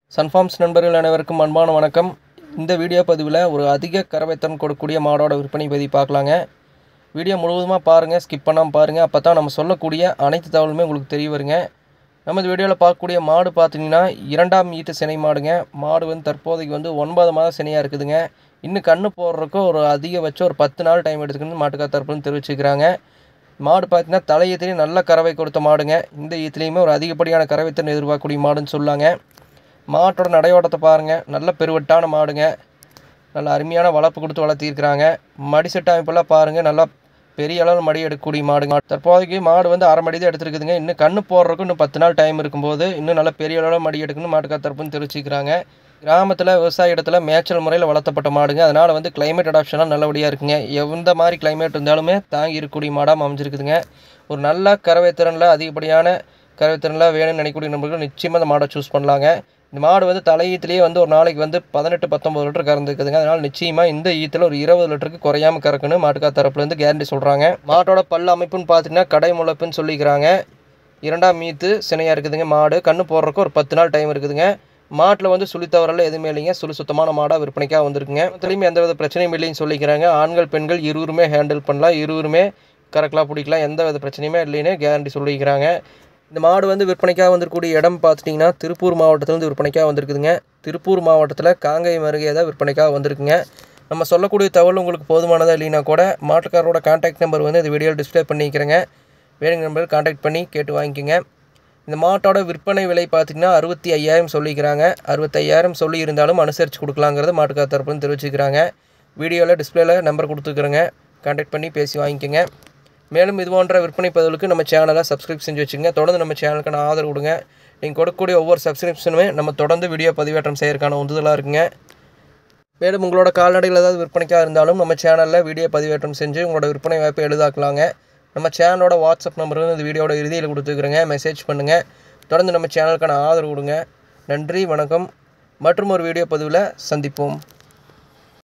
Sun Farms நண்பர்கள் அனைவருக்கும் அன்பான வணக்கம் இந்த வீடியோ பதிவில் ஒரு அதிக கறவைத்திறன் கொடுக்கக்கூடிய மாடோட விற்பனை பற்றி பார்க்கலாங்க வீடியோ முழுவதுமாக பாருங்கள் ஸ்கிப் பண்ணாமல் பாருங்கள் அப்போ தான் நம்ம சொல்லக்கூடிய அனைத்து தகவலுமே உங்களுக்கு தெரிய வருங்க நம்ம இந்த வீடியோவில் பார்க்கக்கூடிய மாடு பார்த்தீங்கன்னா இரண்டாம் ஈட்டு சினை மாடுங்க மாடு வந்து தற்போதைக்கு வந்து ஒன்பது மாதம் சினையாக இருக்குதுங்க இன்னும் கண்ணு போடுறதுக்கு ஒரு அதிகபட்சம் ஒரு பத்து நாள் டைம் எடுத்துக்கணும்னு மாட்டுக்கார் தரப்புன்னு தெரிவிச்சுக்கிறாங்க மாடு பார்த்தீங்கன்னா தலையத்திலையும் நல்ல கறவை கொடுத்த மாடுங்க இந்த ஈத்துலேயுமே ஒரு அதிகப்படியான கறவைத்திறன் எதிர்பார்க்கக்கூடிய மாடுன்னு சொல்லாங்க மாட்டோட நடையோட்டத்தை பாருங்கள் நல்ல பெருவட்டான மாடுங்க நல்ல அருமையான வளர்ப்பு கொடுத்து வளர்த்திருக்கிறாங்க மடி செட் அமைப்பெல்லாம் பாருங்கள் நல்லா பெரிய அளவில் மடி எடுக்கக்கூடிய மாடுங்க தற்போதைக்கு மாடு வந்து அரை மடி தான் எடுத்துருக்குதுங்க இன்னும் கண்ணு போடுறதுக்கு இன்னும் பத்து நாள் டைம் இருக்கும்போது இன்னும் நல்ல பெரிய அளவில் மடி எடுக்கணும் மாட்டுக்கார் தரப்புன்னு தெரிவிச்சுக்கிறாங்க கிராமத்தில் விவசாய இடத்துல மேய்ச்சல் முறையில் வளர்த்தப்பட்ட மாடுங்க அதனால் வந்து கிளைமேட் அடாப்ஷன்லாம் நல்லபடியாக இருக்குங்க எந்த மாதிரி கிளைமேட் இருந்தாலுமே தாங்கி இருக்கக்கூடிய மாடாக அமைஞ்சிருக்குதுங்க ஒரு நல்ல கறவை திறனில் அதிகப்படியான கறவை திறனில் வேணும்னு நினைக்கக்கூடிய நபர்கள் நிச்சயமாக இந்த மாடை சூஸ் பண்ணலாங்க இந்த மாடு வந்து தலையீத்துலேயே வந்து ஒரு நாளைக்கு வந்து பதினெட்டு பத்தொம்பது லிட்டர் கறந்துருக்குதுங்க அதனால் நிச்சயமாக இந்த ஈத்தில் ஒரு இருபது லிட்டருக்கு குறையாம கறக்கணும் மாட்டுக்கார் தரப்புலேருந்து கேரண்டி சொல்கிறாங்க மாட்டோட பல் அமைப்புன்னு பார்த்தீங்கன்னா கடை முளைப்புன்னு சொல்லிக்கிறாங்க இரண்டாம் மீத்து சினையாக இருக்குதுங்க மாடு கண்ணு போடுறதுக்கு ஒரு பத்து நாள் டைம் இருக்குதுங்க மாட்டில் வந்து சுழி தவறல எதுவுமே இல்லைங்க சுழி சுத்தமான மாடாக விற்பனைக்காக வந்திருக்குங்க இதுலேயுமே எந்த வித பிரச்சனையும் இல்லைன்னு சொல்லிக்கிறாங்க ஆண்கள் பெண்கள் இருவருமே ஹேண்டில் பண்ணலாம் இருவருமே கறக்கலாம் பிடிக்கலாம் எந்த வித பிரச்சனையுமே இல்லைன்னு கேரண்டி சொல்லிக்கிறாங்க இந்த மாடு வந்து விற்பனைக்காக வந்திருக்கக்கூடிய இடம் பார்த்துட்டிங்கன்னா திருப்பூர் மாவட்டத்திலேருந்து விற்பனைக்காக வந்திருக்குதுங்க திருப்பூர் மாவட்டத்தில் காங்கேயம் அருகே தான் விற்பனைக்காக வந்திருக்குங்க நம்ம சொல்லக்கூடிய தகவல் உங்களுக்கு போதுமானதாக இல்லைனா கூட மாட்டுக்காரோட கான்டாக்ட் நம்பர் வந்து இந்த வீடியோவில் டிஸ்பிளே பண்ணிக்கிறேங்க வேணுங்க நம்பர் கான்டாக்ட் பண்ணி கேட்டு வாங்கிக்கோங்க இந்த மாட்டோட விற்பனை விலை பார்த்திங்கன்னா அறுபத்தி ஐயாயிரம் சொல்லிக்கிறாங்க அறுபத்தையாயிரம் சொல்லி இருந்தாலும் அனுசரித்து கொடுக்கலாங்கிறத மாட்டுக்கார் தரப்புன்னு தெரிவிச்சுக்கிறாங்க வீடியோவில் டிஸ்பிளேல நம்பர் கொடுத்துக்கிறேங்க கான்டாக்ட் பண்ணி பேசி வாங்கிக்கோங்க மேலும் இது போன்ற விற்பனை பதிவுகளுக்கு நம்ம சேனலை சப்ஸ்கிரைப் செஞ்சு வச்சுங்க தொடர்ந்து நம்ம சேனலுக்கான ஆதரவு கொடுங்க நீங்கள் கொடுக்கக்கூடிய ஒவ்வொரு சப்ஸ்கிரிப்ஷனுமே நம்ம தொடர்ந்து வீடியோ பதிவேற்றம் செய்யறதுக்கான உந்துதலாக இருக்குங்க மேலும் உங்களோட கால்நடைகள் ஏதாவது விற்பனைக்காக இருந்தாலும் நம்ம சேனலில் வீடியோ பதிவேற்றம் செஞ்சு உங்களோட விற்பனை வாய்ப்பை எளிதாக்கலாங்க நம்ம சேனலோட வாட்ஸ்அப் நம்பர் வந்து இந்த வீடியோட இறுதியில் கொடுத்துருக்குறேங்க மெசேஜ் பண்ணுங்கள் தொடர்ந்து நம்ம சேனலுக்கான ஆதரவு கொடுங்க நன்றி வணக்கம் மற்றும் ஒரு வீடியோ பதிவில் சந்திப்போம்